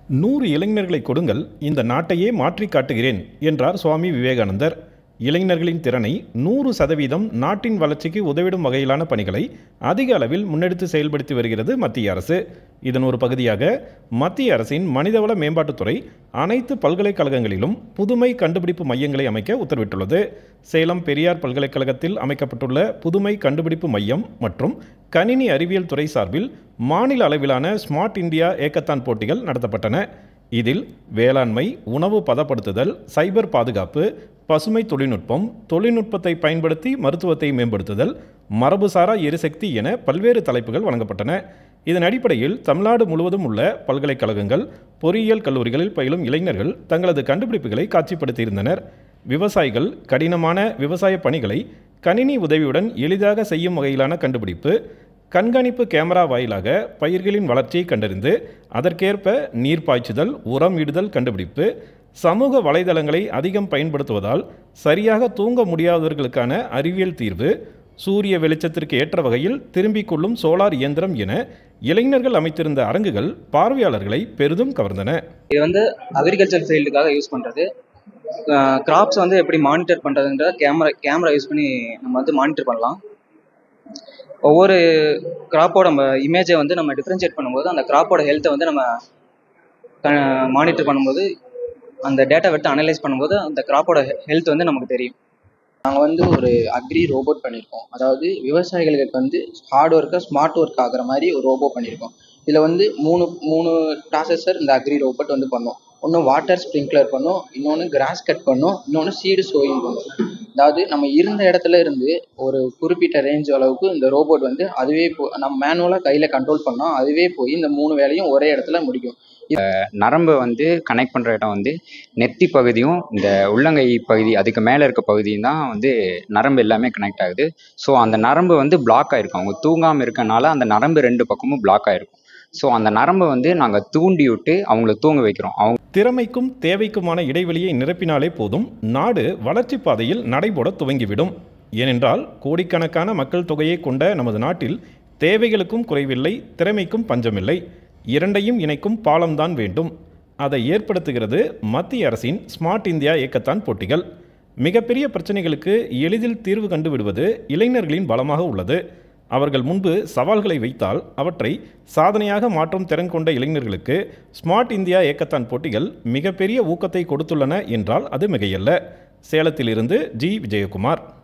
நூறு இளைஞர்களை கொடுங்கள் இந்த நாட்டையே மாற்றி காட்டுகிறேன் என்றார் சுவாமி விவேகானந்தர் இளைஞர்களின் திறனை நூறு சதவீதம் நாட்டின் வளர்ச்சிக்கு உதவிடும் வகையிலான பணிகளை அதிக அளவில் முன்னெடுத்து செயல்படுத்தி வருகிறது மத்திய அரசு இதன் ஒரு பகுதியாக மத்திய அரசின் மனிதவள மேம்பாட்டுத்துறை அனைத்து பல்கலைக்கழகங்களிலும் புதுமை கண்டுபிடிப்பு மையங்களை அமைக்க உத்தரவிட்டுள்ளது சேலம் பெரியார் பல்கலைக்கழகத்தில் அமைக்கப்பட்டுள்ள புதுமை கண்டுபிடிப்பு மையம் மற்றும் கணினி அறிவியல் துறை சார்பில் மாநில அளவிலான ஸ்மார்ட் இந்தியா ஏக்கத்தான் போட்டிகள் நடத்தப்பட்டன இதில் வேளாண்மை உணவு பதப்படுத்துதல் சைபர் பாதுகாப்பு பசுமை தொழில்நுட்பம் தொழில்நுட்பத்தை பயன்படுத்தி மருத்துவத்தை மேம்படுத்துதல் மரபுசாரா எரிசக்தி என பல்வேறு தலைப்புகள் வழங்கப்பட்டன இதன் அடிப்படையில் தமிழ்நாடு முழுவதும் உள்ள பல்கலைக்கழகங்கள் பொறியியல் கல்லூரிகளில் பயிலும் இளைஞர்கள் தங்களது கண்டுபிடிப்புகளை காட்சிப்படுத்தியிருந்தனர் விவசாயிகள் கடினமான விவசாய பணிகளை கணினி உதவியுடன் எளிதாக செய்யும் வகையிலான கண்டுபிடிப்பு கண்காணிப்பு கேமரா வாயிலாக பயிர்களின் வளர்ச்சியை கண்டறிந்து அதற்கேற்ப நீர் பாய்ச்சுதல் உரம் இடுதல் கண்டுபிடிப்பு சமூக வலைதளங்களை அதிகம் பயன்படுத்துவதால் சரியாக தூங்க முடியாதவர்களுக்கான அறிவியல் தீர்வு சூரிய வெளிச்சத்திற்கு ஏற்ற வகையில் திரும்பிக் கொள்ளும் சோலார் இயந்திரம் என இளைஞர்கள் அமைத்திருந்த அரங்குகள் பார்வையாளர்களை பெரிதும் கவர்ந்தன இது வந்து அக்ரிகல்ச்சர் ஃபீல்டுக்காக யூஸ் பண்ணுறது கிராப்ஸ் வந்து எப்படி மானிட்டர் பண்ணுறதுன்ற கேமரா கேமரா யூஸ் பண்ணி நம்ம வந்து மானிட்டர் பண்ணலாம் ஒவ்வொரு கிராப்போட நம்ம இமேஜை வந்து நம்ம டிஃப்ரென்ஷியேட் பண்ணும்போது அந்த கிராப்போட ஹெல்த்தை வந்து நம்ம மானிட்டர் பண்ணும்போது அந்த டேட்டா எடுத்து அனலைஸ் பண்ணும்போது அந்த கிராப்போட ஹெல்த் வந்து நமக்கு தெரியும் நாங்கள் வந்து ஒரு அக்ரி ரோபோட் பண்ணியிருக்கோம் அதாவது விவசாயிகளுக்கு வந்து ஹார்ட் ஒர்க்கை ஸ்மார்ட் ஒர்க் ஆகுற மாதிரி ஒரு ரோபோ பண்ணியிருக்கோம் இதில் வந்து மூணு மூணு டாசஸர் இந்த அக்ரி ரோபோட் வந்து பண்ணும் ஒன்று வாட்டர் ஸ்ப்ரிங்க்லர் பண்ணும் இன்னொன்று கிராஸ் கட் பண்ணும் இன்னொன்று சீடு சோயிங் பண்ணும் அதாவது நம்ம இருந்த இடத்துல இருந்து ஒரு குறிப்பிட்ட ரேஞ்ச் அளவுக்கு இந்த ரோபோட் வந்து அதுவே போ நம்ம மேனுவலாக கையில் கண்ட்ரோல் பண்ணோம் அதுவே போய் இந்த மூணு வேலையும் ஒரே இடத்துல முடிக்கும் நரம்பை வந்து கனெக்ட் பண்ணுற இடம் வந்து நெத்தி பகுதியும் இந்த உள்ளங்கை பகுதி அதுக்கு மேலே இருக்க பகுதியும் தான் வந்து நரம்பு எல்லாமே கனெக்ட் ஆகுது ஸோ அந்த நரம்பு வந்து பிளாக் ஆகிருக்கும் அவங்க தூங்காமல் இருக்கனால அந்த நரம்பு ரெண்டு பக்கமும் பிளாக் ஆகிருக்கும் ஸோ அந்த நரம்பை வந்து நாங்கள் தூண்டி விட்டு அவங்கள தூங்க வைக்கிறோம் அவங்க திறமைக்கும் தேவைக்குமான இடைவெளியை நிரப்பினாலே போதும் நாடு வளர்ச்சி பாதையில் நடைபோட துவங்கிவிடும் ஏனென்றால் கோடிக்கணக்கான மக்கள் தொகையை கொண்ட நமது நாட்டில் தேவைகளுக்கும் குறைவில்லை திறமைக்கும் பஞ்சமில்லை இரண்டையும் இணைக்கும் பாலம்தான் வேண்டும் அதை ஏற்படுத்துகிறது மத்திய அரசின் ஸ்மார்ட் இந்தியா இயக்கத்தான் போட்டிகள் மிகப்பெரிய பிரச்சனைகளுக்கு எளிதில் தீர்வு கண்டு விடுவது இளைஞர்களின் பலமாக உள்ளது அவர்கள் முன்பு சவால்களை வைத்தால் அவற்றை சாதனையாக மாற்றும் திறன் கொண்ட இளைஞர்களுக்கு ஸ்மார்ட் இந்தியா இயக்கத்தான் போட்டிகள் மிகப்பெரிய ஊக்கத்தை கொடுத்துள்ளன என்றால் அது மிகையல்ல சேலத்திலிருந்து ஜி விஜயகுமார்